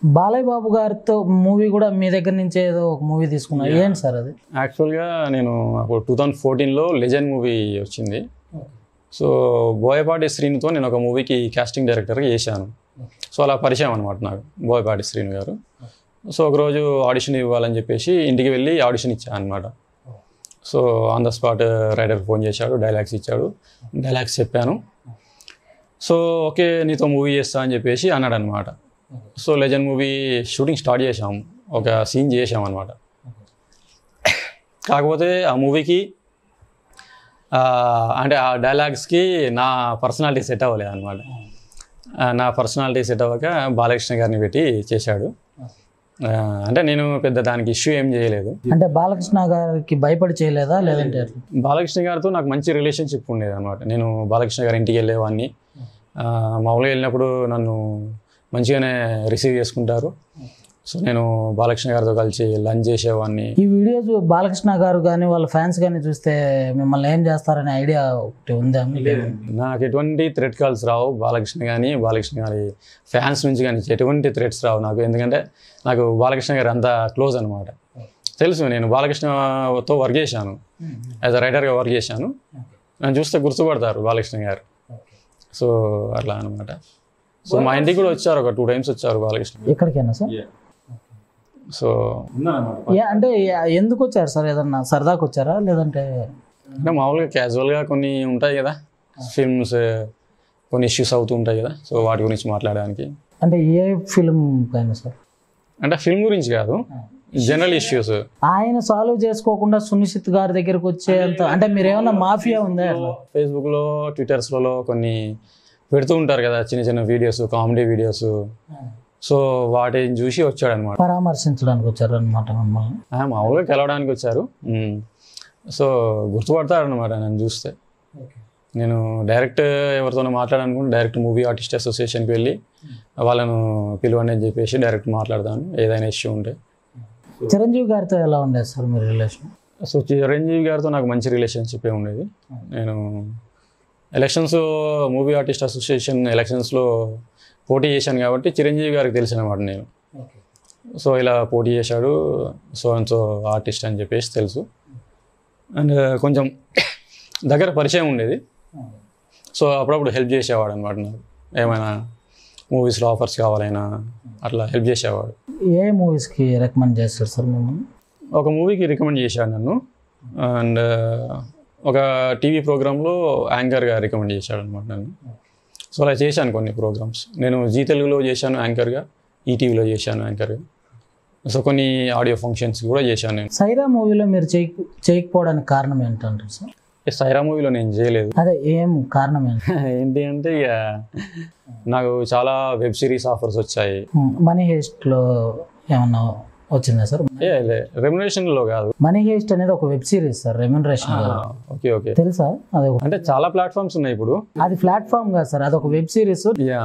బాలయ్య బాబు గారితో మూవీ కూడా మీ దగ్గర నుంచి ఏదో ఒక మూవీ తీసుకున్నారు ఏంటి సార్ అది యాక్చువల్గా నేను అప్పుడు టూ థౌజండ్ ఫోర్టీన్లో లెజెండ్ మూవీ వచ్చింది సో బోయపాటి శ్రీనుతో నేను ఒక మూవీకి కాస్టింగ్ డైరెక్టర్గా చేశాను సో అలా పరిచయం అనమాట నాకు బోయపాటి శ్రీను గారు సో ఒకరోజు ఆడిషన్ ఇవ్వాలని చెప్పేసి ఇంటికి వెళ్ళి ఆడిషన్ ఇచ్చాను అనమాట so on the spot writer phone చేశాడు డైలాగ్స్ ఇచ్చాడు డైలాగ్స్ చెప్పాను సో ఓకే నీతో మూవీ చేస్తా అని చెప్పేసి అన్నాడు అనమాట so legend movie shooting start చేసాం ఒక సీన్ చేసాం అనమాట కాకపోతే ఆ మూవీకి అంటే ఆ డైలాగ్స్కి నా పర్సనాలిటీ సెట్ అవ్వలేదు అనమాట నా పర్సనాలిటీ సెట్ అవ్వక బాలకృష్ణ గారిని పెట్టి చేశాడు ఆ, అంటే నేను పెద్ద దానికి ఇష్యూ ఏం చేయలేదు అంటే బాలకృష్ణ గారికి భయపడి చేయలేదా లేదంటే ఎట్లా? బాలకృష్ణ గారితో నాకు మంచి రిలేషన్షిప్ ఉండేది అనమాట నేను బాలకృష్ణ గారి ఇంటికి వెళ్ళేవాడిని ఆ, మామూలుగా వెళ్ళినప్పుడు నన్ను మంచిగానే రిసీవ్ చేసుకుంటారు సో నేను బాలకృష్ణ గారితో కలిసి లంచ్ చేసేవాడిని ఈ వీడియోస్ బాలకృష్ణ గారు కానీ వాళ్ళ ఫ్యాన్స్ కానీ చూస్తే మిమ్మల్ని ఏం చేస్తారనే ఐడియా ఒకటి ఉందా మీకు? నాకు ఎటువంటి థ్రెట్ కాల్స్ రావు బాలకృష్ణ కానీ బాలకృష్ణ గారి ఫ్యాన్స్ నుంచి కానీ ఎటువంటి థ్రెట్స్ రావు నాకు ఎందుకంటే నాకు బాలకృష్ణ గారు అంత క్లోజ్ అనమాట తెలుసు నేను బాలకృష్ణతో వర్క్ చేశాను యాజ్ అ రైటర్గా వర్క్ చేశాను నన్ను చూస్తే గుర్తుపడతారు బాలకృష్ణ గారు సో అట్లా అనమాట సో మా ఇంటికి కూడా వచ్చారు ఒక టూ టైమ్స్ వచ్చారు బాలకృష్ణ ఎక్కడికైనా సార్ సో ఏ అంటే ఏ- ఎందుకు వచ్చారు సార్ ఏదన్నా సరదాకి వచ్చారా లేదంటే అంటే మామూలుగా క్యాజువల్గా కొన్ని ఉంటాయి కదా ఫిల్మ్స్ కొన్ని ఇష్యూస్ అవుతూ ఉంటాయి కదా సో వాటి గురించి మాట్లాడడానికి అంటే ఏ ఫిల్మ్ పైన సార్ అంటే ఫిల్మ్ గురించి కాదు జనరల్ ఇష్యూస్ ఆయన సాల్వ్ చేసుకోకుండా సునిశ్చిత్ గారి దగ్గరకు వచ్చేంత అంటే మీరు ఏమన్నా మాఫియా ఉందా అట్లా ఫేస్బుక్లో ట్విట్టర్స్లలో కొన్ని పెడుతూ ఉంటారు కదా చిన్న చిన్న వీడియోస్ కామెడీ వీడియోస్ సో వాటిని చూసి వచ్చాడనమాట పరామర్శించడానికి వచ్చారు అనమాట మమ్మల్ని మామూలుగా కలవడానికి వచ్చారు మ్మ్. సో గుర్తుపడతారనమాట నన్ను చూస్తే నేను డైరెక్ట్ ఎవరితోనో మాట్లాడాలనుకుంటే డైరెక్ట్ మూవీ ఆర్టిస్ట్ అసోసియేషన్కి వెళ్ళి వాళ్ళను పిలవండి అని చెప్పేసి డైరెక్ట్ మాట్లాడతాను ఏదైనా ఇష్యూ ఉంటే చిరంజీవి గారితో ఎలా ఉండేది సార్ మీ రిలేషన్ సో చిరంజీవి గారితో నాకు మంచి రిలేషన్షిప్ ఏ ఉండేది నేను ఎలక్షన్స్ మూవీ ఆర్టిస్ట్ అసోసియేషన్ ఎలక్షన్స్లో పోటీ చేశాను కాబట్టి చిరంజీవి గారికి తెలిసిన అనమాట నేను సో ఇలా పోటీ చేశాడు సో అండ్ సో ఆర్టిస్ట్ అని చెప్పేసి తెలుసు అండ్ కొంచెం దగ్గర పరిచయం ఉండేది సో అప్పుడప్పుడు హెల్ప్ చేసేవాడు అనమాట నాకు ఏమైనా మూవీస్లో ఆఫర్స్ కావాలైనా అట్లా హెల్ప్ చేసేవాడు ఏ మూవీస్కి రికమెండ్ చేస్తారు సార్ మిమ్మల్ని ఒక మూవీకి రికమెండ్ చేశాడు నన్ను అండ్ ఒక టీవీ ప్రోగ్రాంలో యాంకర్గా రికమెండ్ చేశాడు అనమాట నన్ను సో అలా చేశాను కొన్ని ప్రోగ్రామ్స్ నేను జీ తెలుగులో చేశాను యాంకర్గా ఈటీవీలో చేశాను యాంకర్గా సో కొన్ని ఆడియో ఫంక్షన్స్ కూడా చేశాను నేను సైరా మూవీలో మీరు చేయ చేయకపోవడానికి కారణం ఏంటంటారు సార్ ఈ సైరా మూవీలో నేను చేయలేదు అదే ఏం కారణం ఏంటి ఏంటి అంటే ఇక నాకు చాలా వెబ్ సిరీస్ ఆఫర్స్ వచ్చాయి మనీ హేస్ట్లో ఏమన్నా వచ్చిందా సార్ ఏ రెమ్యునేషన్లో కాదు మనీ హేస్ట్ అనేది ఒక web series sir remuneration okay okay తెలుసా అది ఒక- అంటే చాలా ప్లాట్ఫామ్స్ ఉన్నాయి ఇప్పుడు అది ప్లాట్ఫామ్ కాదు సార్ అది ఒక వెబ్ సిరీస్ యా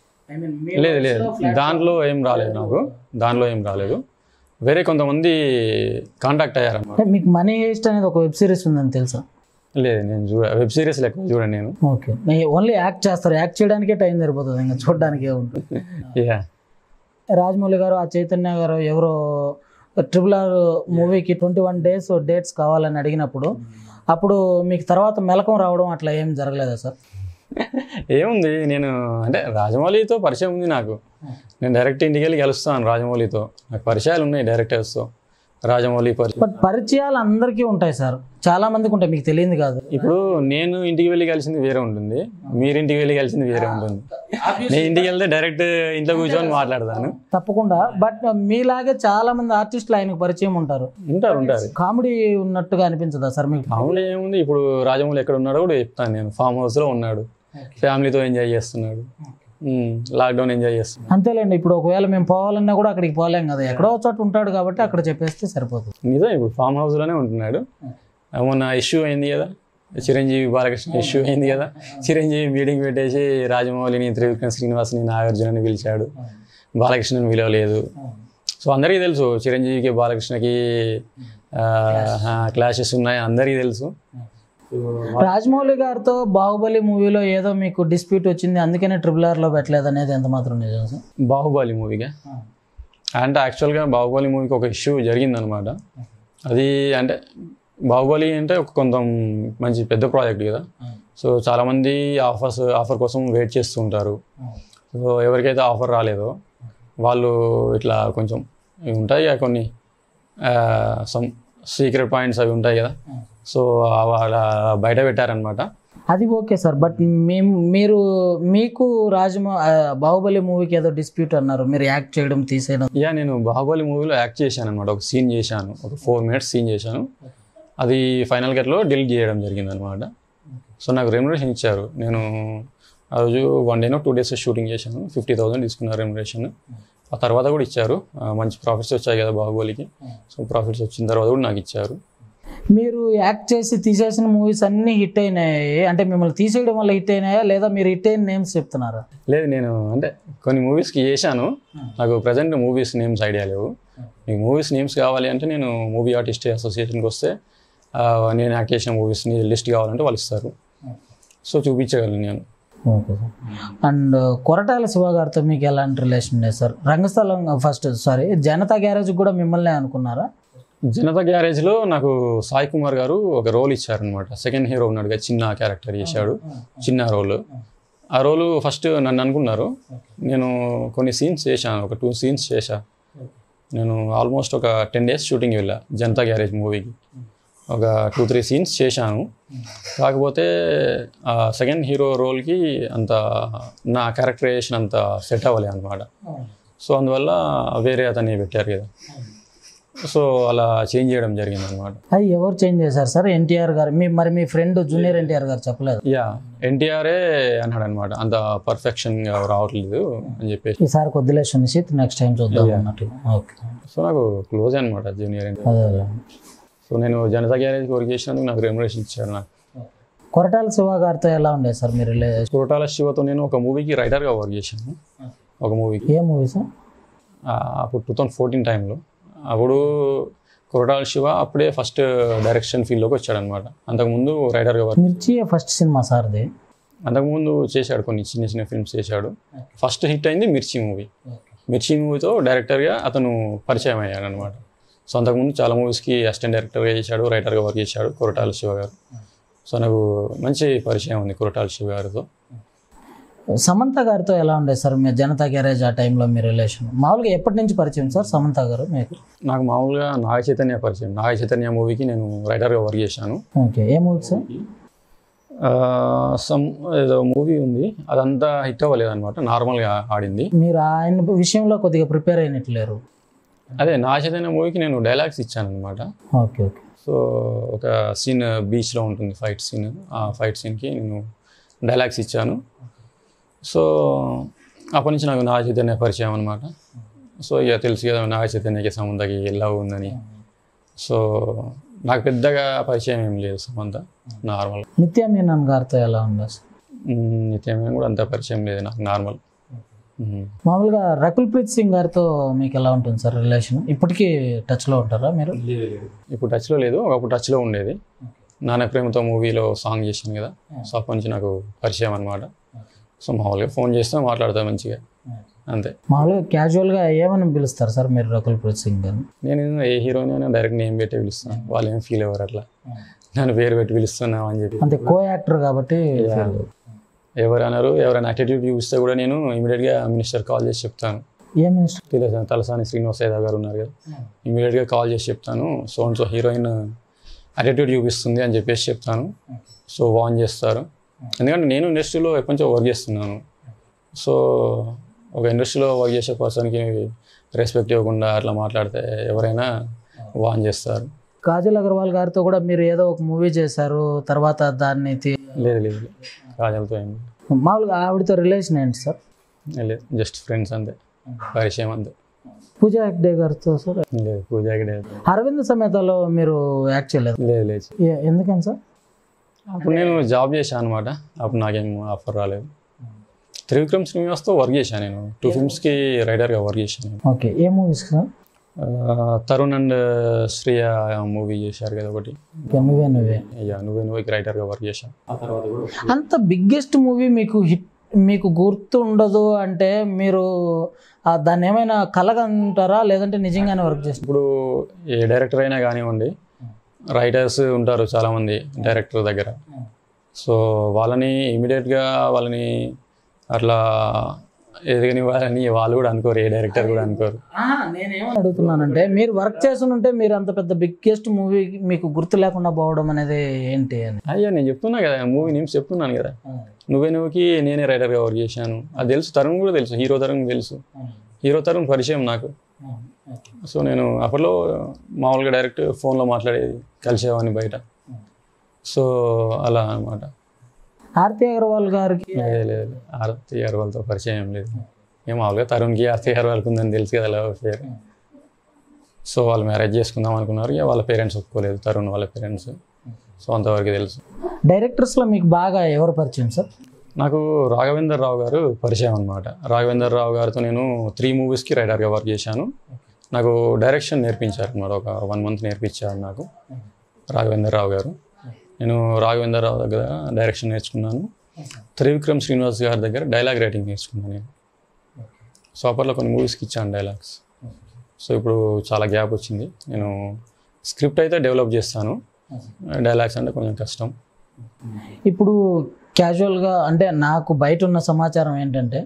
లేదు లేదు దాంట్లో ఏం రాలేదు నాకు దాంట్లో ఏం రాలేదు వేరే కొంతమంది కాంటాక్ట్ అయ్యారన్నమాట అంటే మీకు మనీ హేస్ట్ అనేది ఒక వెబ్ సిరీస్ ఉందని తెలుసా లేదు నేను చూడ వెబ్ సిరీస్ లెక్క చూడండి నేను ఓకే ఓన్లీ యాక్ట్ చేస్తారు యాక్ట్ చేయడానికే టైం సరిపోతుంది ఇంకా చూడడానికి ఉంటుంది యా రాజమౌళి గారు ఆ చైతన్య గారు ఎవరో ట్రిపుల్ ఆర్ మూవీకి ట్వంటీ వన్ డేస్ డేట్స్ కావాలని అడిగినప్పుడు అప్పుడు మీకు తర్వాత మెలకం రావడం అట్లా ఏం జరగలేదా సార్ ఏముంది నేను అంటే రాజమౌళితో పరిచయం ఉంది నాకు నేను డైరెక్ట్ ఇంటికి వెళ్ళి కలుస్తాను రాజమౌళితో నాకు పరిచయాలు ఉన్నాయి డైరెక్టర్స్తో రాజమౌళి పరిచయం బట్ పరిచయాలు అందరికీ ఉంటాయి సార్ చాలా మందికి ఉంటాయి మీకు తెలియదు కాదు ఇప్పుడు నేను ఇంటికి వెళ్ళి కలిసింది వేరే ఉంటుంది మీరు ఇంటికి వెళ్ళి కలిసింది వేరే ఉంటుంది నేను ఇంటికి వెళ్తే డైరెక్ట్ ఇంట్లో కూర్చొని మాట్లాడతాను తప్పకుండా బట్ మీలాగే చాలా మంది ఆర్టిస్టులు ఆయనకు పరిచయం ఉంటారు ఉంటారు ఉంటారు కామెడీ ఉన్నట్టుగా అనిపించదా సార్ మీకు మామూలు ఏముంది ఇప్పుడు రాజమౌళి ఎక్కడ ఉన్నాడో కూడా చెప్తాను నేను ఫామ్ హౌస్లో ఉన్నాడు ఫ్యామిలీతో ఎంజాయ్ చేస్తున్నాడు లాక్డౌన్ ఎంజాయ్ చేస్తున్నాడు అంతేలేండి ఇప్పుడు ఒకవేళ మేము పోవాలన్నా కూడా అక్కడికి పోలేం కదా ఎక్కడో ఒక చోట ఉంటాడు కాబట్టి అక్కడ చెప్పేస్తే సరిపోతుంది నిజం ఇప్పుడు ఫామ్ హౌస్లోనే ఉంటున్నాడు మొన్న ఇష్యూ అయింది కదా చిరంజీవి బాలకృష్ణ ఇష్యూ అయింది కదా చిరంజీవి మీటింగ్ పెట్టేసి రాజమౌళిని త్రివిక్రమ్ శ్రీనివాస్ని నాగార్జునని పిలిచాడు బాలకృష్ణని పిలవలేదు సో అందరికీ తెలుసు చిరంజీవికి బాలకృష్ణకి క్లాషెస్ ఉన్నాయి అందరికీ తెలుసు రాజమౌళి గారితో బాహుబలి మూవీలో ఏదో మీకు డిస్ప్యూట్ వచ్చింది అందుకనే ట్రిపుల్ ఆర్ లో పెట్టలేదు అనేది ఎంత మాత్రం నిజం సార్ బాహుబలి మూవీగా అంటే యాక్చువల్గా బాహుబలి మూవీకి ఒక ఇష్యూ జరిగిందనమాట అది అంటే బాహుబలి అంటే ఒక కొంత మంచి పెద్ద ప్రాజెక్ట్ కదా సో చాలామంది ఆఫర్స్ ఆఫర్ కోసం వెయిట్ చేస్తూ ఉంటారు సో ఎవరికైతే ఆఫర్ రాలేదో వాళ్ళు ఇట్లా కొంచెం ఇవి ఉంటాయి కదా కొన్ని సమ్ సీక్రెట్ పాయింట్స్ అవి ఉంటాయి కదా సో వాళ్ళ బయట పెట్టారనమాట అది ఓకే సార్ బట్ మేము మీరు మీకు రాజమౌ ఆ, బాహుబలి మూవీకి ఏదో డిస్ప్యూట్ అన్నారు మీరు యాక్ట్ చేయడం తీసేయడం యా నేను బాహుబలి మూవీలో యాక్ట్ చేశాను అనమాట ఒక సీన్ చేశాను ఒక ఫోర్ మినిట్స్ సీన్ చేశాను అది ఫైనల్ కట్లో డిలీట్ చేయడం జరిగింది అనమాట సో నాకు రెమ్యునరేషన్ ఇచ్చారు నేను ఆ రోజు వన్ డేనో టూ డేస్ షూటింగ్ చేశాను ఫిఫ్టీ థౌసండ్ తీసుకున్నారు రెమ్యునరేషన్ ఆ తర్వాత కూడా ఇచ్చారు ఆ, మంచి ప్రాఫిట్స్ వచ్చాయి కదా బాహుబలికి సో ప్రాఫిట్స్ వచ్చిన తర్వాత కూడా నాకు ఇచ్చారు మీరు యాక్ట్ చేసి తీసేసిన మూవీస్ అన్నీ హిట్ అయినాయి అంటే మిమ్మల్ని తీసేయడం వల్ల హిట్ అయినాయా లేదా మీరు హిట్ అయిన నేమ్స్ చెప్తున్నారా లేదు నేను అంటే కొన్ని మూవీస్కి చేశాను నాకు ప్రజెంట్ మూవీస్ నేమ్స్ ఐడియా లేవు మీకు మూవీస్ నేమ్స్ కావాలి అంటే నేను మూవీ ఆర్టిస్ట్ అసోసియేషన్కి వస్తే ఆ, నేను యాక్ట్ చేసిన మూవీస్ని లిస్ట్ కావాలంటే వాళ్ళు ఇస్తారు సో చూపించగలను నేను okay sir and Koratala Siva గారితో మీకు ఎలాంటి రిలేషన్ లేదు sir Rangasthalam first sorry Janatha garage కూడా మిమ్మల్ని అనుకున్నారా జనతా గ్యారేజ్లో నాకు సాయి కుమార్ గారు ఒక రోల్ ఇచ్చారనమాట సెకండ్ హీరో ఉన్నాడుగా చిన్న క్యారెక్టర్ చేశాడు చిన్న రోల్ ఆ రోలు ఫస్ట్ నన్ను అనుకున్నారు నేను కొన్ని సీన్స్ చేశాను ఒక టూ సీన్స్ చేశా నేను ఆల్మోస్ట్ ఒక టెన్ డేస్ షూటింగ్ వెళ్ళా జనతా గ్యారేజ్ మూవీకి ఒక టూ త్రీ సీన్స్ చేశాను కాకపోతే ఆ సెకండ్ హీరో రోల్కి అంత నా క్యారెక్టరైజేషన్ అంత సెట్ అవ్వలే అనమాట సో అందువల్ల వేరే అతన్ని పెట్టారు కదా సో అలా చేంజ్ చేయడం జరిగింది అనమాట అది ఎవరు చేంజ్ చేశారు సార్ ఎన్టీఆర్ గారు మీ మరి మీ ఫ్రెండ్ జూనియర్ ఎన్టీఆర్ గారు చెప్పలేదు యా ఎన్టీఆర్ఏ అన్నాడు అనమాట అంత పర్ఫెక్షన్గా రావట్లేదు అని చెప్పేసి ఈసారి కొద్దిలే సునిశ్చిత్ నెక్స్ట్ టైం చూద్దాం అన్నట్టు ఓకే సో నాకు క్లోజ్ అనమాట జూనియర్ ఎన్టీఆర్ అదే అదే సో నేను జనతా గ్యారేజ్కి వర్క్ చేసినందుకు నాకు రెమ్యునరేషన్ ఇచ్చారు నాకు కొరటాల శివ గారితో ఎలా ఉండేది సార్ మీరు రిలే కోటాల శివతో నేను ఒక మూవీకి రైటర్గా వర్క్ చేశాను ఒక మూవీకి ఏ మూవీ సార్ అప్పుడు టూ థౌజండ్ ఫోర్టీన్ టైంలో అప్పుడు కొరటాల శివ అప్పుడే ఫస్ట్ డైరెక్షన్ ఫీల్డ్లోకి వచ్చాడనమాట అంతకుముందు రైటర్గా వర్క్ మిర్చి ఫస్ట్ సినిమా సార్ది అంతకుముందు చేశాడు కొన్ని చిన్న చిన్న ఫిల్మ్స్ చేశాడు ఫస్ట్ హిట్ అయింది మిర్చి మూవీ మిర్చి మూవీతో డైరెక్టర్గా అతను పరిచయం అయ్యాడు అనమాట సో అంతకుముందు చాలా మూవీస్కి అసిస్టెంట్ డైరెక్టర్గా చేశాడు రైటర్గా వర్క్ చేశాడు కొరటాల శివ గారు సో నాకు మంచి పరిచయం ఉంది కొరటాల శివ గారితో సమంత గారితో ఎలా ఉండేది సార్ మీ జనతా గ్యారేజ్ ఆ టైంలో మీ రిలేషన్ మామూలుగా ఎప్పటి నుంచి పరిచయం సార్ సమంత గారు మీకు నాకు మామూలుగా నాగ చైతన్య పరిచయం నాగ చైతన్య మూవీకి నేను రైటర్గా వర్క్ చేశాను ఓకే ఏ మూవీ సార్ సమ్ ఏదో మూవీ ఉంది అదంతా హిట్ అవ్వలేదు అనమాట నార్మల్గా ఆడింది మీరు ఆయన విషయంలో కొద్దిగా ప్రిపేర్ అయినట్లేరు అదే నాగ చైతన్య మూవీకి నేను డైలాగ్స్ ఇచ్చాను అనమాట ఓకే ఓకే సో ఒక సీన్ బీచ్లో ఉంటుంది ఫైట్ సీన్ ఆ ఫైట్ సీన్కి నేను డైలాగ్స్ ఇచ్చాను సో అప్పటి నుంచి నాకు నాగ చైతన్య పరిచయం అనమాట సో ఇక తెలుసు కదా నాగ చైతన్యకి సమంతకి లవ్ ఉందని సో నాకు పెద్దగా పరిచయం ఏం లేదు సమంత నార్మల్ నిత్య మీనన్ గారితో ఎలా ఉండదు సార్ నిత్యమైన కూడా అంత పరిచయం లేదు నాకు నార్మల్ మ్మ్. మామూలుగా రకుల్ ప్రీత్ సింగ్ గారితో మీకు ఎలా ఉంటుంది సార్ రిలేషన్ ఇప్పటికీ టచ్లో ఉంటారా మీరు ఇప్పుడు టచ్లో లేదు ఒకప్పుడు టచ్లో ఉండేది నాన్న ప్రేమతో మూవీలో సాంగ్ చేశాను కదా సో అప్పటి నుంచి నాకు పరిచయం అనమాట సో మామూలుగా ఫోన్ చేస్తే మాట్లాడతా మంచిగా అంతే మామూలుగా క్యాజువల్గా ఏమని పిలుస్తారు సార్ మీరు రకుల్ ప్రీత్ సింగ్ గారిని నేను ఏ హీరోయిన్ అయినా డైరెక్ట్ నేమ్ పెట్టి పిలుస్తాను వాళ్ళు ఏం ఫీల్ అవ్వరు అట్లా నన్ను పేరు పెట్టి పిలుస్తున్నావు అని చెప్పి అంతే కో యాక్టర్ కాబట్టి ఎవరు అన్నారు ఎవరైనా యాటిట్యూడ్ చూపిస్తే కూడా నేను ఇమీడియట్గా మినిస్టర్ కాల్ చేసి చెప్తాను ఏ మినిస్టర్ తెలుసా తలసాని శ్రీనివాస్ యాదవ్ గారు ఉన్నారు కదా ఇమీడియట్గా కాల్ చేసి చెప్తాను so and so heroine attitude చూపిస్తుంది అని చెప్పేసి చెప్తాను సో వాన్ చేస్తారు ఎందుకంటే నేను ఇండస్ట్రీలో ఎప్పటి నుంచో వర్క్ చేస్తున్నాను సో ఒక ఇండస్ట్రీలో వర్క్ చేసే పర్సన్కి రెస్పెక్ట్ ఇవ్వకుండా అట్లా మాట్లాడితే ఎవరైనా వాన్ చేస్తారు కాజల్ అగర్వాల్ గారితో కూడా మీరు ఏదో ఒక మూవీ చేశారు తర్వాత దాన్ని తీ- లేదు లేదు లేదు. కాజల్తో ఏం మామూలుగా ఆవిడతో రిలేషన్ ఏంటి సార్ లేదు. లేదు జస్ట్ ఫ్రెండ్స్ అంతే పరిచయం అంతే పూజా హెగ్డే గారితో సార్ లేదు పూజాకి లేదు అరవింద్ సమేతలో మీరు యాక్ట్ చేయలేదు లేదు లేదు ఏ- ఎందుకని సార్ అప్పుడు నేను జాబ్ చేశాను అనమాట అప్పుడు నాకేం ఆఫర్ రాలేదు త్రివిక్రమ్ శ్రీనివాస్తో వర్క్ చేశాను నేను టూ ఫిల్మ్స్కి రైటర్గా వర్క్ చేశాను నేను. ఓకే ఏ మూవీస్ సార్ ఆ, తరుణ్ అండ్ శ్రేయ మూవీ చేశారు కదా ఒకటి ఓకే నువ్వే నువ్వే ఇక నువ్వే నువ్వుకి రైటర్గా వర్క్ చేశాను ఆ తర్వాత కూడా అంత బిగ్గెస్ట్ మూవీ మీకు హిట్ మీకు గుర్తు ఉండదు అంటే మీరు ఆ, దాన్ని ఏమైనా కలగంటారా లేదంటే నిజంగానే వర్క్ చేస్తారు ఇప్పుడు ఏ డైరెక్టర్ అయినా కానివ్వండి రైటర్స్ ఉంటారు చాలామంది డైరెక్టర్ దగ్గర సో వాళ్ళని ఇమీడియట్గా వాళ్ళని అట్లా ఎదగని వాళ్ళని వాళ్ళు కూడా అనుకోరు ఏ డైరెక్టర్ కూడా అనుకోరు నేనేమని అడుగుతున్నానంటే మీరు వర్క్ చేస్తుంటే మీరు అంత పెద్ద బిగ్గెస్ట్ మూవీ మీకు గుర్తు లేకుండా పోవడం అనేది ఏంటి అని అయ్యా నేను చెప్తున్నా కదా మూవీ నేమ్స్ చెప్తున్నాను కదా నువ్వే నువ్వుకి నేనే రైటర్గా వర్క్ చేశాను అది తెలుసు తరుణ్ కూడా తెలుసు హీరో తరుణ్ తెలుసు హీరో తరుణ్ పరిచయం నాకు సో నేను అప్పట్లో మామూలుగా డైరెక్ట్ ఫోన్లో మాట్లాడేది కలిసేవాడిని బయట సో అలా అనమాట ఆర్తి అగర్వాల్ గారికి లేదు లేదు ఆరతి గారు వాళ్ళతో పరిచయం ఏం లేదు ఏం మామూలుగా తరుణ్కి ఆరతి గారు వాళ్ళకి ఉందని తెలుసు కదా లవ్ పేరు సో వాళ్ళు మ్యారేజ్ చేసుకుందాం అనుకున్నారు ఇక వాళ్ళ పేరెంట్స్ ఒప్పుకోలేదు తరుణ్ వాళ్ళ పేరెంట్స్ సో అంతవరకు తెలుసు డైరెక్టర్స్లో మీకు బాగా ఎవరు పరిచయం సార్ నాకు రాఘవేందర్ రావు గారు పరిచయం అనమాట రాఘవేందర్ రావు గారితో నేను త్రీ మూవీస్కి రైటర్గా వర్క్ చేశాను నాకు డైరెక్షన్ నేర్పించారు అనమాట ఒక వన్ మంత్ నేర్పించారు నాకు రాఘవేందర్ రావు గారు నేను రాఘవేందర్ రావు దగ్గర డైరెక్షన్ నేర్చుకున్నాను త్రివిక్రమ్ శ్రీనివాస్ గారి దగ్గర డైలాగ్ రైటింగ్ నేర్చుకున్నాను నేను సో అప్పట్లో కొన్ని మూవీస్కి ఇచ్చాను డైలాగ్స్ సో ఇప్పుడు చాలా గ్యాప్ వచ్చింది నేను స్క్రిప్ట్ అయితే డెవలప్ చేస్తాను డైలాగ్స్ అంటే కొంచెం కష్టం ఇప్పుడు క్యాజువల్గా అంటే నాకు బయట ఉన్న సమాచారం ఏంటంటే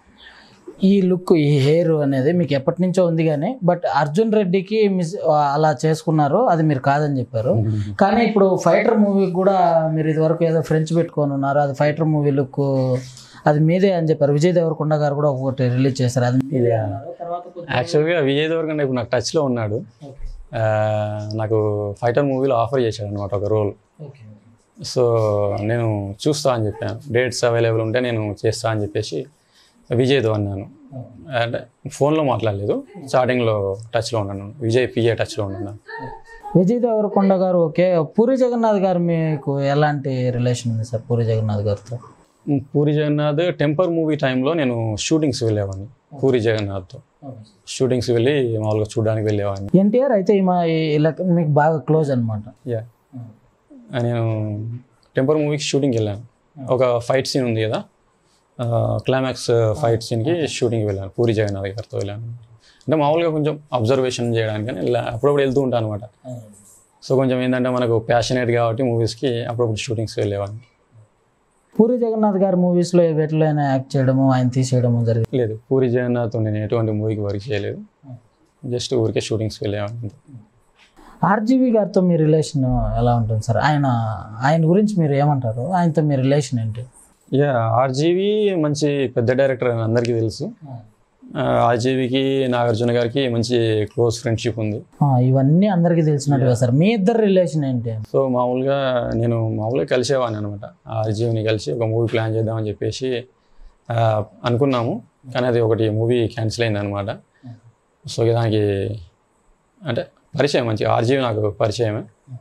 ఈ లుక్ ఈ హెయిర్ అనేది మీకు ఎప్పటి నుంచో ఉంది కానీ బట్ అర్జున్ రెడ్డికి మిస్ అలా చేసుకున్నారు అది మీరు కాదని చెప్పారు కానీ ఇప్పుడు ఫైటర్ మూవీకి కూడా మీరు ఇదివరకు ఏదో ఫ్రెంచ్ పెట్టుకొని ఉన్నారు అది ఫైటర్ మూవీ లుక్ అది మీదే అని చెప్పారు విజయ్ దేవరకొండ గారు కూడా ఒకటి రిలీజ్ చేశారు అది మీదే అన్నారు తర్వాత కొంచెం- యాక్చువల్గా విజయ్ దేవరకొండ ఇప్పుడు నాకు టచ్లో ఉన్నాడు ఆ, నాకు ఫైటర్ మూవీలో ఆఫర్ చేశాడు అనమాట ఒక రోల్ ఓకే. సో నేను చూస్తా అని చెప్పాను డేట్స్ అవైలబుల్ ఉంటే నేను చేస్తా అని చెప్పేసి విజయ్తో అన్నాను అంటే ఫోన్లో మాట్లాడలేదు స్టార్టింగ్లో టచ్లో ఉన్నాను విజయ్ పిఏ టచ్లో ఉన్నాను విజయ్ దేవరకొండ గారు ఓకే పూరి జగన్నాథ్ గారు మీకు ఎలాంటి రిలేషన్ ఉంది సార్ పూరి జగన్నాథ్ గారితో పూరి జగన్నాథ్ టెంపర్ మూవీ టైంలో నేను షూటింగ్స్ వెళ్ళేవాడిని పూరి జగన్నాథ్తో షూటింగ్స్ వెళ్ళి మామూలుగా చూడడానికి వెళ్ళేవాడిని ఎన్టీఆర్ అయితే ఈ మా ఇలా మీకు బాగా క్లోజ్ అనమాట యా నేను టెంపర్ మూవీకి షూటింగ్కి వెళ్ళాను ఒక ఫైట్ సీన్ ఉంది కదా క్లైమాక్స్ ఫైట్ సీన్కి షూటింగ్కి వెళ్ళాను పూరి జగన్నాథ్ గారితో వెళ్ళాను అంటే మామూలుగా కొంచెం అబ్జర్వేషన్ చేయడానికి అని ఇలా అప్పుడప్పుడు వెళ్తూ ఉంటాను అనమాట సో కొంచెం ఏంటంటే మనకు ప్యాషనేట్ కాబట్టి మూవీస్కి అప్పుడప్పుడు షూటింగ్స్కి వెళ్ళేవాడిని పూరి జగన్నాథ్ గారి మూవీస్లో వేటిలో అయినా యాక్ట్ చేయడము ఆయన తీసేయడము జరిగింది లేదు పూరి జగన్నాథ్తో నేను ఎటువంటి మూవీకి వర్క్ చేయలేదు జస్ట్ ఊరికే షూటింగ్స్కి వెళ్ళేవాడిని అంతే. ఆర్జీవి గారితో మీ రిలేషన్ ఎలా ఉంటుంది సార్ ఆయన ఆయన గురించి మీరు ఏమంటారు ఆయనతో మీ రిలేషన్ ఏంటి యా ఆర్జీవి మంచి పెద్ద డైరెక్టర్ అని అందరికీ తెలుసు ఆర్జీవికి నాగార్జున గారికి మంచి క్లోజ్ ఫ్రెండ్షిప్ ఉంది ఆ, ఇవన్నీ అందరికీ తెలిసినట్టుగా సార్ మీ ఇద్దరు రిలేషన్ ఏంటి సో మామూలుగా నేను మామూలుగా కలిసేవాడిని అనమాట ఆర్జీవిని కలిసి ఒక మూవీ ప్లాన్ చేద్దామని చెప్పేసి ఆ, అనుకున్నాము కానీ అది ఒకటి మూవీ క్యాన్సిల్ అయింది అనమాట సో ఇక దానికి అంటే పరిచయం మంచి ఆర్జీవి నాకు పరిచయమే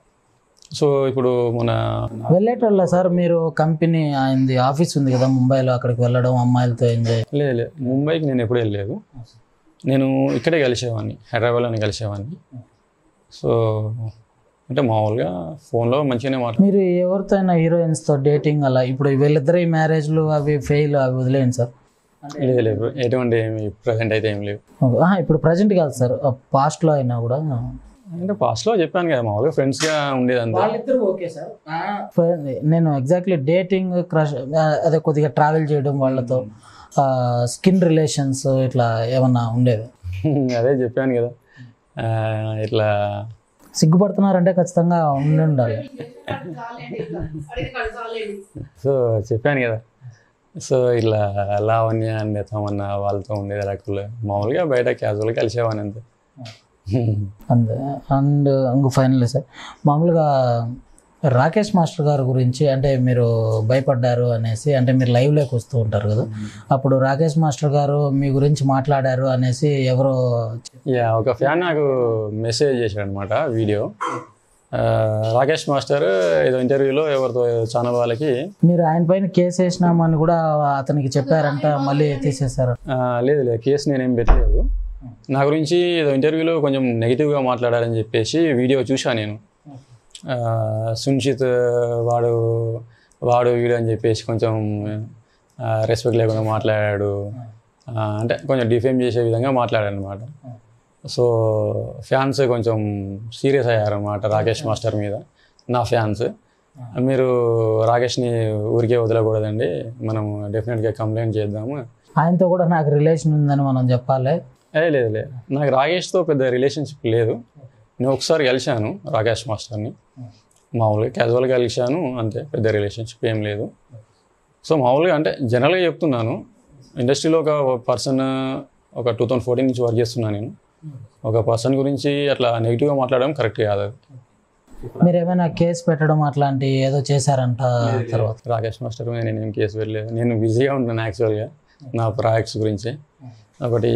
సో ఇప్పుడు మన వెళ్ళేటోళ్ళ సార్ మీరు కంపెనీ ఆయనది ఆఫీస్ ఉంది కదా ముంబైలో అక్కడికి వెళ్ళడం అమ్మాయిలతో ఎంజాయ్ లేదు లేదు ముంబైకి నేను ఎప్పుడు వెళ్ళలేదు నేను ఇక్కడే కలిసేవాడిని హైదరాబాద్లోనే కలిసేవాడిని సో అంటే మామూలుగా ఫోన్లో మంచిగానే మాట్లా మీరు ఎవరితో అయినా హీరోయిన్స్తో డేటింగ్ అలా ఇప్పుడు వీళ్ళిద్దరి మ్యారేజ్లు అవి ఫెయిల్ అవి వదిలేయండి సార్ లేదు లేదు ఎటువంటి ఏమి ప్రజెంట్ అయితే ఏం లేవు ఆ, ఇప్పుడు ప్రజెంట్ కాదు సార్ పాస్ట్లో అయినా కూడా అంటే పాస్ట్లో చెప్పాను కదా మామూలుగా ఫ్రెండ్స్గా ఉండేది అంతే వాళ్ళిద్దరు ఓకే సార్ నేను ఎగ్జాక్ట్లీ డేటింగ్ క్రష్ అదే కొద్దిగా ట్రావెల్ చేయడం వాళ్ళతో స్కిన్ రిలేషన్స్ ఇట్లా ఏమన్నా ఉండేవి అదే చెప్పాను కదా ఆ, ఇట్లా సిగ్గుపడుతున్నారంటే ఖచ్చితంగా ఉండి ఉండాలి సో చెప్పాను కదా సో ఇట్లా లావణ్య అండ్ తమన్న వాళ్ళతో ఉండేది రకులు మామూలుగా బయట క్యాజువల్గా కలిసేవాని అంతే అంతే అండ్ ఇంకో ఫైనల్ సార్ మామూలుగా రాకేష్ మాస్టర్ గారి గురించి అంటే మీరు భయపడ్డారు అనేసి అంటే మీరు లైవ్లోకి వస్తూ ఉంటారు కదా అప్పుడు రాకేష్ మాస్టర్ గారు మీ గురించి మాట్లాడారు అనేసి ఎవరో యా ఒక ఫ్యాన్ నాకు మెసేజ్ చేశాడు అనమాట వీడియో ఆ, రాకేష్ మాస్టర్ ఏదో ఇంటర్వ్యూలో ఎవరితో ఛానల్ వాళ్ళకి మీరు ఆయన పైన కేసు వేసినామని కూడా అతనికి చెప్పారంట మళ్ళీ తీసేశారు ఆ, లేదు లేదు కేసు నేనేం పెట్టలేదు నా గురించి ఏదో ఇంటర్వ్యూలో కొంచెం నెగిటివ్గా మాట్లాడారని చెప్పేసి వీడియో చూసా నేను ఆ, సున్షిత్ వాడు వాడు వీడు అని చెప్పేసి కొంచెం రెస్పెక్ట్ లేకుండా మాట్లాడాడు ఆ, అంటే కొంచెం డిఫేమ్ చేసే విధంగా మాట్లాడాడు అనమాట సో ఫ్యాన్స్ కొంచెం సీరియస్ అయ్యారన్నమాట రాకేష్ మాస్టర్ మీద నా ఫ్యాన్స్ మీరు రాకేష్ని ఊరికే వదలకూడదండి మనం డెఫినెట్గా కంప్లైంట్ చేద్దాము ఆయనతో కూడా నాకు రిలేషన్ ఉందని మనం చెప్పాలి ఏ లేదు లేదు నాకు రాకేష్తో పెద్ద రిలేషన్షిప్ లేదు నేను ఒకసారి కలిశాను రాకేష్ మాస్టర్ని మామూలుగా క్యాజువల్గా కలిశాను అంతే పెద్ద రిలేషన్షిప్ ఏం లేదు సో మామూలుగా అంటే జనరల్గా చెప్తున్నాను ఇండస్ట్రీలో ఒక పర్సన్ ఒక టూ థౌజండ్ ఫోర్టీన్ నుంచి వర్క్ చేస్తున్నాను నేను ఒక పర్సన్ గురించి అట్లా నెగిటివ్గా మాట్లాడడం కరెక్ట్ కాదు అది మీరు ఏమైనా కేసు పెట్టడం అట్లాంటి ఏదో చేశారంట తర్వాత రాకేష్ మాస్టర్ మీద నేను ఏం కేసు వెళ్ళలేదు నేను బిజీగా ఉన్నాను యాక్చువల్గా నా ప్రాజెక్ట్స్ గురించి ఒకటి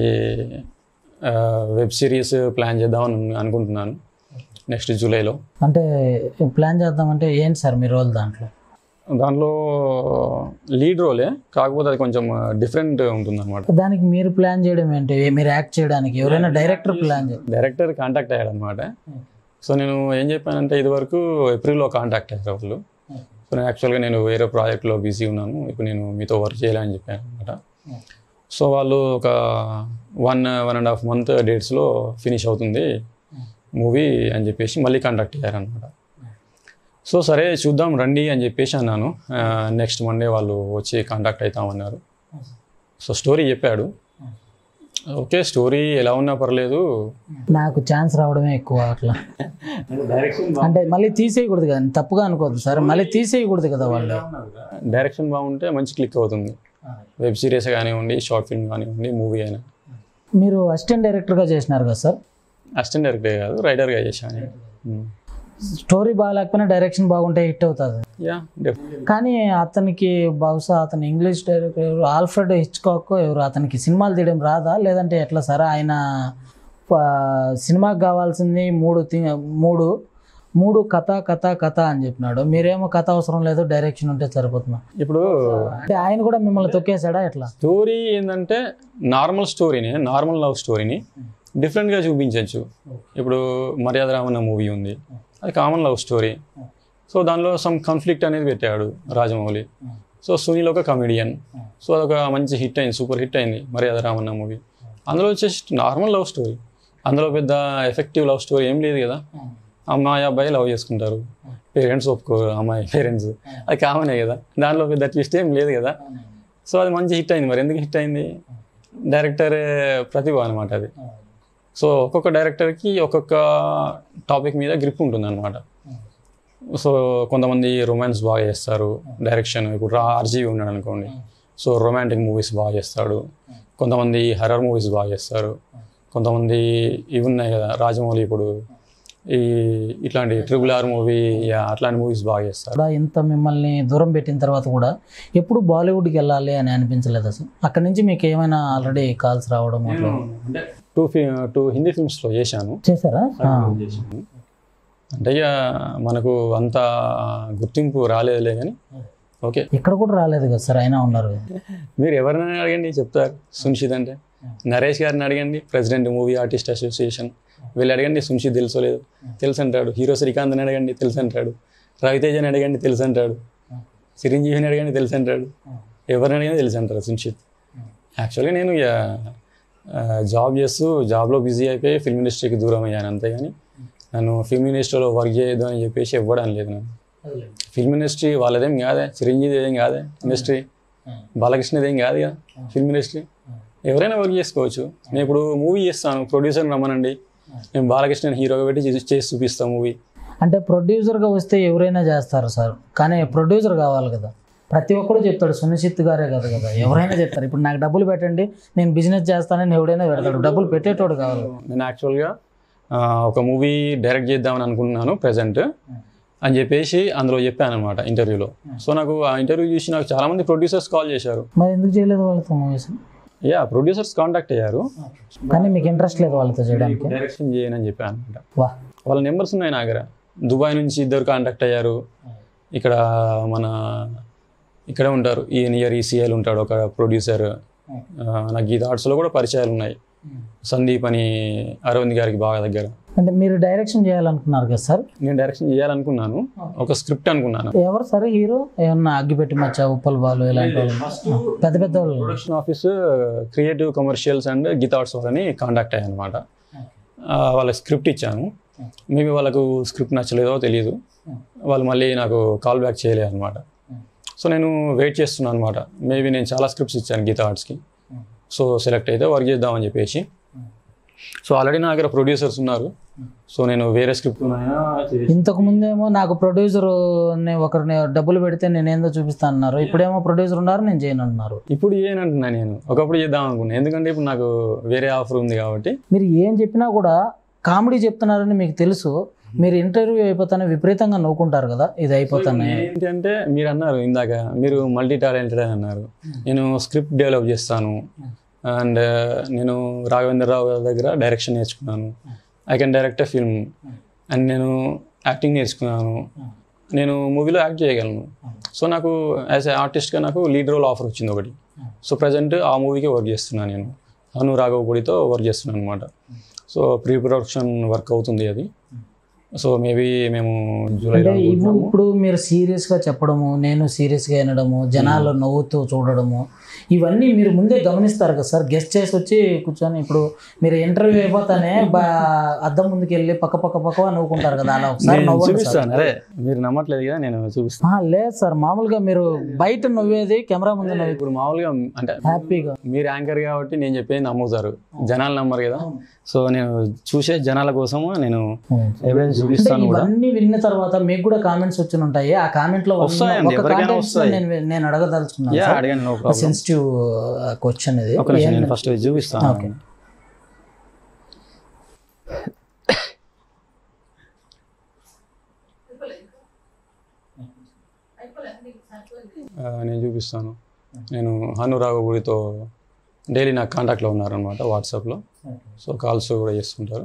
వెబ్ సిరీస్ ప్లాన్ చేద్దామని అనుకుంటున్నాను నెక్స్ట్ జూలైలో అంటే ప్లాన్ చేద్దామంటే ఏంటి సార్ మీ రోల్ దాంట్లో దాంట్లో లీడ్ రోలే కాకపోతే అది కొంచెం డిఫరెంట్ ఉంటుంది అనమాట దానికి మీరు ప్లాన్ చేయడం ఏంటి మీరు యాక్ట్ చేయడానికి ఎవరైనా డైరెక్టర్ ప్లాన్ చేయాలి డైరెక్టర్ కాంటాక్ట్ అయ్యాడు అనమాట సో నేను ఏం చెప్పానంటే ఇదివరకు ఏప్రిల్లో కాంటాక్ట్ అయ్యారు వాళ్ళు సో నేను యాక్చువల్గా నేను వేరే ప్రాజెక్ట్లో బిజీ ఉన్నాను ఇప్పుడు నేను మీతో వర్క్ చేయాలని చెప్పాను అనమాట సో వాళ్ళు ఒక one one and half month డేట్స్లో ఫినిష్ అవుతుంది మూవీ అని చెప్పేసి మళ్ళీ కాంటాక్ట్ అయ్యారనమాట సో సరే చూద్దాం రండి అని చెప్పేసి అన్నాను నెక్స్ట్ మండే వాళ్ళు వచ్చి కాంటాక్ట్ అవుతామన్నారు సో స్టోరీ చెప్పాడు ఓకే స్టోరీ ఎలా ఉన్నా పర్లేదు నాకు ఛాన్స్ రావడమే ఎక్కువ అట్లా అంటే మళ్ళీ తీసేయకూడదు కదా తప్పుగా అనుకోవద్దు సార్ మళ్ళీ తీసేయకూడదు కదా వాళ్ళు డైరెక్షన్ బాగుంటే మంచి క్లిక్ అవుతుంది వెబ్ సిరీస్ కానివ్వండి షార్ట్ ఫిల్మ్ కానివ్వండి మూవీ అయినా మీరు అసిస్టెంట్ డైరెక్టర్గా చేసినారు కదా సార్ అసిస్టెంట్ డైరెక్టర్ కాదు రైటర్గా చేశాను స్టోరీ బాగాలేకపోయినా డైరెక్షన్ బాగుంటే హిట్ అవుతుంది యా డెఫినెట్ కానీ అతనికి బహుశా అతను ఇంగ్లీష్ డైరెక్టర్ ఎవరు ఆల్ఫ్రెడ్ హిచ్కాక్ ఎవరు అతనికి సినిమాలు తీయడం రాదా లేదంటే ఎట్లా సార్ ఆయన ప- సినిమాకి కావాల్సింది మూడు థి- మూడు మూడు కథ కథ కథ అని చెప్పినాడు మీరేమో కథ అవసరం లేదు డైరెక్షన్ ఉంటే సరిపోతున్నా ఇప్పుడు అంటే ఆయన కూడా మిమ్మల్ని తొక్కేశాడా ఎట్లా స్టోరీ ఏంటంటే నార్మల్ స్టోరీని నార్మల్ లవ్ స్టోరీని డిఫరెంట్గా చూపించవచ్చు ఇప్పుడు మర్యాద రామన్న మూవీ ఉంది అది కామన్ లవ్ స్టోరీ సో దానిలో సమ్ కాన్ఫ్లిక్ట్ అనేది పెట్టాడు రాజమౌళి సో సునీల్ ఒక కమెడియన్ సో అదొక మంచి హిట్ అయింది సూపర్ హిట్ అయింది మర్యాద రామన్న మూవీ అందులో వచ్చేసి నార్మల్ లవ్ స్టోరీ అందులో పెద్ద ఎఫెక్టివ్ లవ్ స్టోరీ ఏం లేదు కదా అమ్మాయి అబ్బాయి లవ్ చేసుకుంటారు పేరెంట్స్ ఒప్పుకోరు అమ్మాయి పేరెంట్స్ అది కామనే కదా దానిలో పెద్ద ట్విస్ట్ ఏం లేదు కదా సో అది మంచి హిట్ అయింది మరి ఎందుకు హిట్ అయింది డైరెక్టర్ ప్రతిభ అనమాట అది సో ఒక్కొక్క డైరెక్టర్కి ఒక్కొక్క టాపిక్ మీద గ్రిప్ ఉంటుంది అనమాట సో కొంతమంది రొమాన్స్ బాగా చేస్తారు డైరెక్షన్ ఇప్పుడు రా ఆర్జీవి ఉన్నాడు అనుకోండి సో రొమాంటిక్ మూవీస్ బాగా చేస్తాడు కొంతమంది హర్రర్ మూవీస్ బాగా చేస్తారు కొంతమంది ఇవి ఉన్నాయి కదా రాజమౌళి ఇప్పుడు ఈ ఇట్లాంటి ట్రిపుల్ ఆర్ మూవీ అట్లాంటి మూవీస్ బాగా చేస్తారు కూడా ఇంత మిమ్మల్ని దూరం పెట్టిన తర్వాత కూడా ఎప్పుడు బాలీవుడ్కి వెళ్ళాలి అని అనిపించలేదు అసలు అక్కడ నుంచి మీకు ఏమైనా ఆల్రెడీ కాల్స్ రావడం అట్లా టూ ఫి టూ హిందీ ఫిల్మ్స్లో చేశాను చేశారా ఆ. అంటే ఇక మనకు అంత గుర్తింపు రాలేదులే కానీ ఓకే ఇక్కడ కూడా రాలేదు కదా సార్ అయినా ఉన్నారు మీరు ఎవరినైనా అడగండి చెప్తారు సున్షిత్ అంటే నరేష్ గారిని అడగండి ప్రెసిడెంట్ మూవీ ఆర్టిస్ట్ అసోసియేషన్ వీళ్ళు అడగండి సున్షిత్ తెలుసో లేదు తెలుసు అంటాడు హీరో శ్రీకాంత్ని అడగండి తెలుసు అంటాడు రవితేజని అడగండి తెలుసు అంటాడు చిరంజీవిని అడగండి తెలుసు అంటాడు ఎవరిని అడిగినా తెలుసు అంటారు సున్షిత్ యాక్చువల్గా నేను ఇక ఆ, జాబ్ చేస్తూ జాబ్లో బిజీ అయిపోయి ఫిల్మ్ ఇండస్ట్రీకి దూరం అయ్యాను అంతేగాని నన్ను ఫిల్మ్ ఇండస్ట్రీలో వర్క్ చేయొద్దు అని చెప్పేసి ఇవ్వడం లేదు నేను ఫిల్మ్ ఇండస్ట్రీ వాళ్ళదేం కాదే చిరంజీవి ఏం కాదే ఇండస్ట్రీ బాలకృష్ణదేం కాదు కదా ఫిల్మ్ ఇండస్ట్రీ ఎవరైనా వర్క్ చేసుకోవచ్చు నేను ఇప్పుడు మూవీ చేస్తాను ప్రొడ్యూసర్ రమ్మనండి నేను బాలకృష్ణ హీరోగా పెట్టి చేసి- చేసి చూపిస్తాను మూవీ అంటే ప్రొడ్యూసర్గా వస్తే ఎవరైనా చేస్తారు సార్ కానీ ప్రొడ్యూసర్ కావాలి కదా ప్రతి ఒక్కరు చెప్తాడు సునిశ్చిత్ గారే కదా కదా ఎవరైనా చెప్తారు ఇప్పుడు నాకు డబ్బులు పెట్టండి నేను బిజినెస్ చేస్తానని ఎవడైనా పెడతాడు డబ్బులు పెట్టేటోడు కావాలి నేను యాక్చువల్గా ఆ, ఒక మూవీ డైరెక్ట్ చేద్దామని అనుకుంటున్నాను ప్రజెంట్ అని చెప్పేసి అందులో చెప్పాను అనమాట ఇంటర్వ్యూలో సో నాకు ఆ ఇంటర్వ్యూ చూసి నాకు చాలామంది ప్రొడ్యూసర్స్ కాల్ చేశారు మరి ఎందుకు చేయలేదు వాళ్ళతో మూవీస్ యా ప్రొడ్యూసర్స్ కాంటాక్ట్ అయ్యారు కానీ మీకు ఇంట్రెస్ట్ లేదు వాళ్ళతో చేయడానికి డైరెక్షన్ చేయనని చెప్పాను అనమాట వా వాళ్ళ నెంబర్స్ ఉన్నాయి నా దగ్గర దుబాయ్ నుంచి ఇద్దరు కాంటాక్ట్ అయ్యారు ఇక్కడ మన ఇక్కడే ఉంటారు ఈ నియర్ ఈసీఎల్ ఉంటాడు ఒక ప్రొడ్యూసర్ నాకు గీత ఆర్ట్స్లో కూడా పరిచయాలు ఉన్నాయి సందీప్ అని అరవింద్ గారికి బాగా దగ్గర అంటే మీరు డైరెక్షన్ చేయాలనుకున్నారు కదా సార్ నేను డైరెక్షన్ చేయాలనుకున్నాను ఒక స్క్రిప్ట్ అనుకున్నాను ఎవరు సార్ హీరో ఏమన్నా అగ్గిపెట్టి మచ్చ ఉప్పల్ బాలు ఇలాంటి వాళ్ళు పెద్ద పెద్ద వాళ్ళు production office creative commercials and Geetha Arts వాళ్ళని కాంటాక్ట్ అయ్యాను అనమాట వాళ్ళకి స్క్రిప్ట్ ఇచ్చాను మేబీ వాళ్ళకు స్క్రిప్ట్ నచ్చలేదో తెలియదు వాళ్ళు మళ్ళీ నాకు కాల్ బ్యాక్ చేయలేదు అనమాట సో నేను వెయిట్ చేస్తున్నాను అనమాట మేబీ నేను చాలా స్క్రిప్ట్స్ ఇచ్చాను గీతా ఆర్ట్స్కి సో సెలెక్ట్ అయితే వర్క్ చేద్దామని చెప్పేసి సో ఆల్రెడీ నా దగ్గర ప్రొడ్యూసర్స్ ఉన్నారు సో నేను వేరే స్క్రిప్ట్ ఇంతకు ముందేమో నాకు ప్రొడ్యూసర్ ఒకరిని డబ్బులు పెడితే నేను ఏందో చూపిస్తాను అన్నారు ఇప్పుడేమో ప్రొడ్యూసర్ ఉన్నారు నేను చేయను అన్నారు ఇప్పుడు ఏనంటున్నా నేను ఒకప్పుడు చేద్దాం అనుకున్నాను ఎందుకంటే ఇప్పుడు నాకు వేరే ఆఫర్ ఉంది కాబట్టి మీరు ఏం చెప్పినా కూడా కామెడీ చెప్తున్నారని మీకు తెలుసు మీరు ఇంటర్వ్యూ అయిపోతానే విపరీతంగా నవ్వుకుంటారు కదా ఇది అయిపోతానే ఏంటి అంటే మీరు అన్నారు ఇందాక మీరు మల్టీ టాలెంటెడ్ అని అన్నారు నేను స్క్రిప్ట్ డెవలప్ చేస్తాను అండ్ నేను రాఘవేంద్రరావు గారి దగ్గర డైరెక్షన్ నేర్చుకున్నాను I can direct a film and నేను యాక్టింగ్ నేర్చుకున్నాను నేను మూవీలో యాక్ట్ చేయగలను సో నాకు యాజ్ ఏ ఆర్టిస్ట్గా నాకు లీడ్ రోల్ ఆఫర్ వచ్చింది ఒకటి సో ప్రజెంట్ ఆ మూవీకి వర్క్ చేస్తున్నాను నేను అను రాఘవపూడితో వర్క్ చేస్తున్నాను అనమాట సో ప్రీ ప్రొడక్షన్ వర్క్ అవుతుంది అది సో మేబీ మేము జూలైలో అంటే ఇవి ఇప్పుడు మీరు serious గా చెప్పడము నేను serious గా వినడము జనాలు నవ్వుతూ చూడడము ఇవన్నీ మీరు ముందే గమనిస్తారు కదా సార్ గెస్ట్ చేసి వచ్చి కూర్చొని ఇప్పుడు మీరు ఇంటర్వ్యూ అయిపోతానే బా అద్దం ముందుకు వెళ్ళి పక్క పక్క పక్క నవ్వుకుంటారు కదా అలా ఒకసారి నేను నవ్వండి సార్ చూపిస్తాను అరే మీరు నమ్మట్లేదు కదా నేను చూపిస్తాను ఆ, లేదు సార్ మామూలుగా మీరు బయట నవ్వేది కెమెరా ముందు నవ్వి ఇప్పుడు మామూలుగా అంటే హ్యాపీగా మీరు యాంకర్ కాబట్టి నేను చెప్పేది నమ్ముతారు జనాలు నమ్మరు కదా సో నేను చూసే జనాల కోసము నేను ఎవిడెన్స్ అంటే చూపిస్తాను కూడా ఇవన్నీ విన్న తర్వాత మీకు కూడా కామెంట్స్ వచ్చి ఉంటాయి ఆ కామెంట్ లో ఉన్న వస్తాయండి, ఒక ఎవరికైనా context లో వస్తాయి. నేను నేను అడగదలుచుకున్నాను యా సార్. అడిగాను నో ప్రాబ్లం సెన్సిటివ్ క్వశ్చన్ ఇది ఒక నిమిషం నేను ఫస్ట్ చూపిస్తాను ఓకే. ఆ, నేను చూపిస్తాను నేను హనురాఘగుడితో డైలీ నాకు కాంటాక్ట్లో ఉన్నారనమాట వాట్సాప్లో సో కాల్స్ కూడా చేస్తుంటారు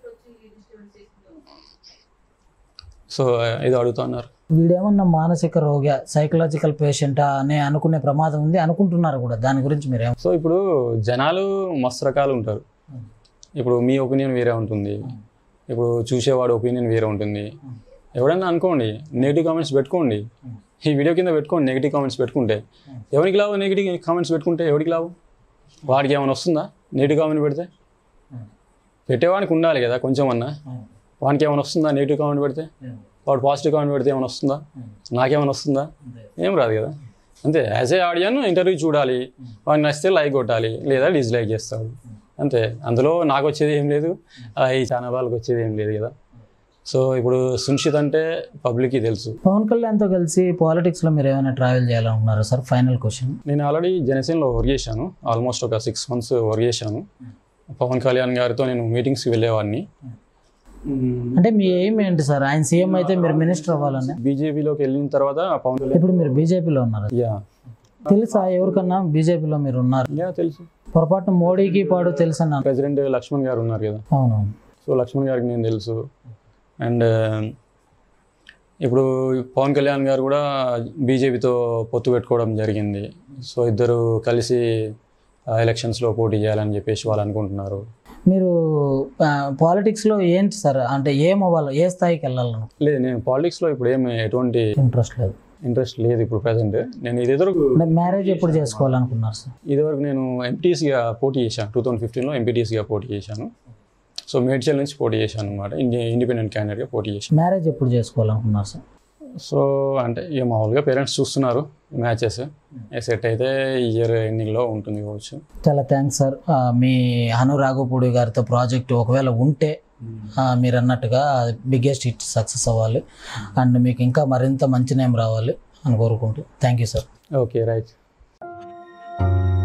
సో ఇది అడుగుతున్నారు వీడేమన్నా మానసిక రోగ సైకలాజికల్ పేషెంటా అని అనుకునే ప్రమాదం ఉంది అనుకుంటున్నారు కూడా దాని గురించి మీరు ఏం సో ఇప్పుడు జనాలు మస్తు రకాలు ఉంటారు ఇప్పుడు మీ ఒపీనియన్ వేరే ఉంటుంది ఇప్పుడు చూసేవాడు ఒపీనియన్ వేరే ఉంటుంది ఎవడన్నా అనుకోండి నెగిటివ్ కామెంట్స్ పెట్టుకోండి ఈ వీడియో కింద పెట్టుకోండి నెగిటివ్ కామెంట్స్ పెట్టుకుంటే ఎవరికి లావు నెగిటివ్ కామెంట్స్ పెట్టుకుంటే ఎవరికి లావు వాడికి ఏమైనా వస్తుందా నెగిటివ్ కామెంట్ పెడితే పెట్టేవాడికి ఉండాలి కదా కొంచెం అన్నా వానికి ఏమైనా వస్తుందా నెగిటివ్ కామెంట్ పెడితే వాడు పాజిటివ్ కామెంట్ పెడితే ఏమైనా వస్తుందా నాకేమైనా వస్తుందా ఏం రాదు కదా అంతే యాజ్ ఏ ఆడియన్ ఇంటర్వ్యూ చూడాలి వాడికి నచ్చితే లైక్ కొట్టాలి లేదా డిస్లైక్ చేస్తాడు అంతే అందులో నాకు వచ్చేది ఏం లేదు ఆ, ఈ ఛానల్ వాళ్ళకి వచ్చేది ఏం లేదు కదా సో ఇప్పుడు సునిశ్చిత్ అంటే పబ్లిక్కి తెలుసు పవన్ కళ్యాణ్తో కలిసి పాలిటిక్స్ లో మీరు ఏమైనా ట్రావెల్ చేయాలనుకున్నారా సార్ ఫైనల్ క్వశ్చన్ నేను ఆల్రెడీ జనసేనలో వర్క్ చేశాను ఆల్మోస్ట్ ఒక సిక్స్ మంత్స్ వర్క్ చేశాను పవన్ కళ్యాణ్ గారితో నేను మీటింగ్స్కి వెళ్ళేవాడిని అంటే మీ ఎయిమ్ ఏంటి సార్ ఆయన సీఎం అయితే మీరు మినిస్టర్ అవ్వాలని బీజేపీలోకి వెళ్ళిన తర్వాత పవన్ కళ్యాణ్ ఇప్పుడు మీరు బీజేపీలో ఉన్నారు యా తెలుసా ఎవరికన్నా బీజేపీలో మీరు ఉన్నారు యా తెలుసు పొరపాటు మోడీకి పాడు తెలుసు అన్నాను ప్రెసిడెంట్ లక్ష్మణ్ గారు ఉన్నారు కదా అవునవును సో లక్ష్మణ్ గారికి నేను తెలుసు అండ్ ఇప్పుడు పవన్ కళ్యాణ్ గారు కూడా బీజేపీతో పొత్తు పెట్టుకోవడం జరిగింది సో ఇద్దరు కలిసి ఎలక్షన్స్లో పోటీ చేయాలని చెప్పేసి వాళ్ళు అనుకుంటున్నారు మీరు పాలిటిక్స్లో ఏంటి సార్ అంటే ఏం అవ్వాలి ఏ స్థాయికి వెళ్ళాలను లేదు నేను పాలిటిక్స్లో ఇప్పుడు ఏమి ఎటువంటి ఇంట్రెస్ట్ లేదు ఇంట్రెస్ట్ లేదు ఇప్పుడు ప్రజెంట్ నేను ఇది ఎదురు అంటే మ్యారేజ్ ఎప్పుడు చేసుకోవాలనుకున్నారు సార్ ఇదివరకు నేను ఎంపీటీసీగా పోటీ చేశాను టూ థౌజండ్ ఫిఫ్టీన్లో ఎంపీటీసీగా పోటీ చేశాను సో మేడ్చల్ నుంచి పోటీ చేశాను అనమాట ఇండిపెండెంట్ క్యాండిడేట్గా పోటీ చేశాను మ్యారేజ్ ఎప్పుడు చేసుకోవాలనుకున్నారు సార్ సో అంటే ఇక మామూలుగా పేరెంట్స్ చూస్తున్నారు మ్యాచెస్ సెట్ అయితే ఈ ఇయర్ ఎండింగ్లో ఉంటుంది కావచ్చు చాలా థ్యాంక్స్ సార్ ఆ, మీ హనురాఘపూడి గారితో ప్రాజెక్ట్ ఒకవేళ ఉంటే ఆ, మీరు అన్నట్టుగా బిగ్గెస్ట్ హిట్ సక్సెస్ అవ్వాలి అండ్ మీకు ఇంకా మరింత మంచి నేమ్ రావాలి అని కోరుకుంటూ thank you sir okay right